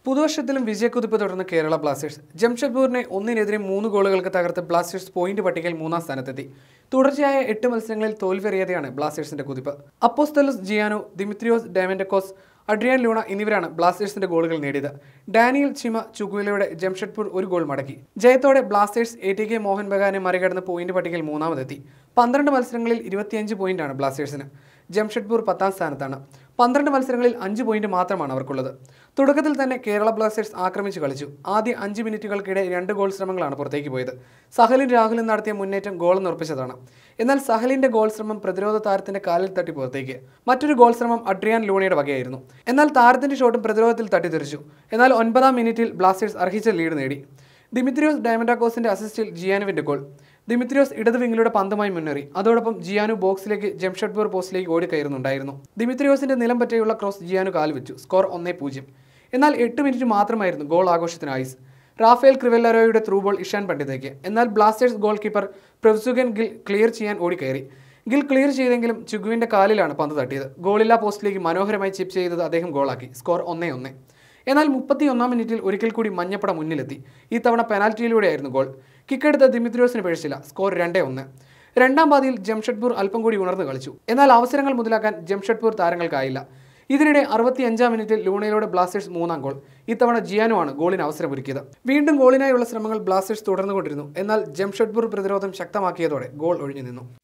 പുതുവർഷത്തിലും വിജയക്കുതിപ്പ് തുടർന്ന് കേരള ബ്ലാസ്റ്റേഴ്സ് ജംഷഡ്പൂരിനെ ഒന്നിനെതിരെ മൂന്ന് ഗോളുകൾക്ക് തകർത്ത് ബ്ലാസ്റ്റേഴ്സ് പോയിന്റ് പട്ടികയിൽ മൂന്നാം സ്ഥാനത്തെത്തി തുടർച്ചയായ എട്ട് മത്സരങ്ങളിൽ തോൽവിയറിയാതെയാണ് ബ്ലാസ്റ്റേഴ്സിന്റെ കുതിപ്പ് Apostolos Giannou Dimitrios Diamantakos Adrian Luna എന്നിവരാണ് ബ്ലാസ്റ്റേഴ്സിന്റെ ഗോളുകൾ നേടിയത് ഡാനിയൽ ചിമ ചുഗുലയുടെ ജംഷഡ്പൂർ ഒരു ഗോൾ മടക്കി ജയത്തോടെ Blasters A T K Mohun ബഗാനെ മറികടന്ന് പോയിന്റ് പട്ടികയിൽ മൂന്നാമതെത്തി പന്ത്രണ്ട് മത്സരങ്ങളിൽ ഇരുപത്തിയഞ്ച് പോയിന്റാണ് ബ്ലാസ്റ്റേഴ്സിന് ജംഷഡ്പൂർ പത്താം സ്ഥാനത്താണ് പന്ത്രണ്ട് മത്സരങ്ങളിൽ അഞ്ച് പോയിന്റ് മാത്രമാണ് അവർക്കുള്ളത് തുടക്കത്തിൽ തന്നെ കേരള ബ്ലാസ്റ്റേഴ്സ് ആക്രമിച്ച് കളിച്ചു ആദ്യ അഞ്ച് മിനിറ്റുകൾക്കിടെ രണ്ട് ഗോൾ ശ്രമങ്ങളാണ് പുറത്തേക്ക് പോയത് സഹലിൻ രാഹുലും നടത്തിയ മുന്നേറ്റം ഗോൾ നിർപ്പിച്ചതാണ് എന്നാൽ സഹലിന്റെ ഗോൾ ശ്രമം പ്രതിരോധ താരത്തിന്റെ കാലിൽ തട്ടി പുറത്തേക്ക് മറ്റൊരു ഗോൾ ശ്രമം അഡ്രിയാൻ ലൂണയുടെ വകയായിരുന്നു എന്നാൽ താരത്തിന്റെ ഷോട്ടും പ്രതിരോധത്തിൽ തട്ടിത്തെറിച്ചു എന്നാൽ ഒൻപതാം മിനിറ്റിൽ ബ്ലാസ്റ്റേഴ്സ് അർഹിച്ച ലീഡ് നേടി ദിമിത്രിയോസ് ഡയമൻഡാക്കോസിന്റെ അസിസ്റ്റിൽ ജിയാനുവിന്റെ ഗോൾ ദിമിത്രിയോസ് ഇടത് വിങ്ങിലൂടെ പന്തുമായി മുന്നേറി അതോടൊപ്പം ജിയാനു ബോക്സിലേക്ക് ജംഷഡ്പൂർ പോസ്റ്റിലേക്ക് ഓടിക്കയറുന്നുണ്ടായിരുന്നു ദിമിത്രിയോസിന്റെ നിലം പറ്റിയുള്ള ക്രോസ് ജിയാനു കാൽവെച്ചു സ്കോർ ഒന്നേ പൂജ്യം എന്നാൽ എട്ട് മിനിറ്റ് മാത്രമായിരുന്നു ഗോൾ ആഘോഷത്തിന് ആയുസ് റാഫേൽ ക്രിവെല്ലറോയുടെ ത്രൂ ബോൾ ഇഷാൻ പണ്ഡിതയ്ക്ക് എന്നാൽ Blasters goalkeeper Prabhsukhan Gill clear ചെയ്യാൻ ഓടിക്കയറി ഗിൽ ക്ലിയർ ചെയ്തെങ്കിലും ചുഗുവിന്റെ കാലിലാണ് പന്ത് തട്ടിയത് ഗോളില്ലാ പോസ്റ്റിലേക്ക് മനോഹരമായി ചിപ്പ് ചെയ്തത് അദ്ദേഹം ഗോളാക്കി സ്കോർ ഒന്നേ ഒന്ന് എന്നാൽ മുപ്പത്തിയൊന്നാം മിനിറ്റിൽ ഒരിക്കൽ കൂടി മഞ്ഞപ്പട മുന്നിലെത്തി ഈ തവണ പെനാൽറ്റിയിലൂടെയായിരുന്നു ഗോൾ കിക്കെടുത്ത ദിമിത്രിയോസിന് പിഴച്ചില്ല സ്കോർ രണ്ടേ ഒന്ന് രണ്ടാം പാതിയിൽ ജംഷഡ്പൂർ അല്പം കൂടി ഉണർന്നു കളിച്ചു എന്നാൽ അവസരങ്ങൾ മുതലാക്കാൻ ജംഷഡ്പൂർ താരങ്ങൾക്കായില്ല ഇതിനിടെ അറുപത്തിയഞ്ചാം മിനിറ്റിൽ ലൂണയിലൂടെ ബ്ലാസ്റ്റേഴ്സ് മൂന്നാം ഗോൾ ഇത്തവണ ജിയാനു ആണ് ഗോളിന് അവസരമൊരുക്കിയത് വീണ്ടും ഗോളിനായുള്ള ശ്രമങ്ങൾ ബ്ലാസ്റ്റേഴ്സ് തുടർന്നുകൊണ്ടിരുന്നു എന്നാൽ ജംഷഡ്പൂർ പ്രതിരോധം ശക്തമാക്കിയതോടെ ഗോൾ ഒഴിഞ്ഞു നിന്നു